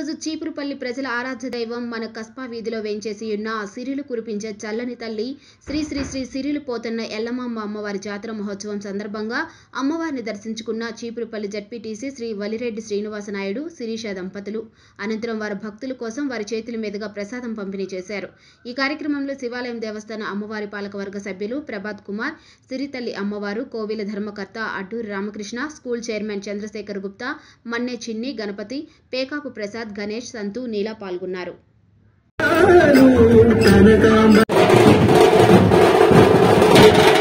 ఈరోజు చీపురుపల్లి ప్రజల ఆరాధ్య దైవం మన కస్పా వీధిలో వేంచేసి ఉన్న సిరిలు కురిపించే చల్లని తల్లి శ్రీ శ్రీ శ్రీ సిరిలు పోతున్న ఎల్లమాంబ అమ్మవారి జాతర మహోత్సవం సందర్భంగా అమ్మవారిని దర్శించుకున్న చీపురుపల్లి జడ్పీటీసీ శ్రీ వలిరెడ్డి శ్రీనివాస నాయుడు శిరీష దంపతులు అనంతరం వారి భక్తుల కోసం వారి చేతుల మీదుగా ప్రసాదం పంపిణీ చేశారు ఈ కార్యక్రమంలో శివాలయం దేవస్థాన అమ్మవారి పాలకవర్గ సభ్యులు ప్రభాత్ కుమార్ సిరితల్లి అమ్మవారు కోవిల ధర్మకర్త అడ్డూరి రామకృష్ణ స్కూల్ చైర్మన్ చంద్రశేఖర్ గుప్తా మన్నే చిన్ని గణపతి పేకాపు ప్రసాద్ గణేష్ సంతు నీలా పాల్గొన్నారు కనకాంబ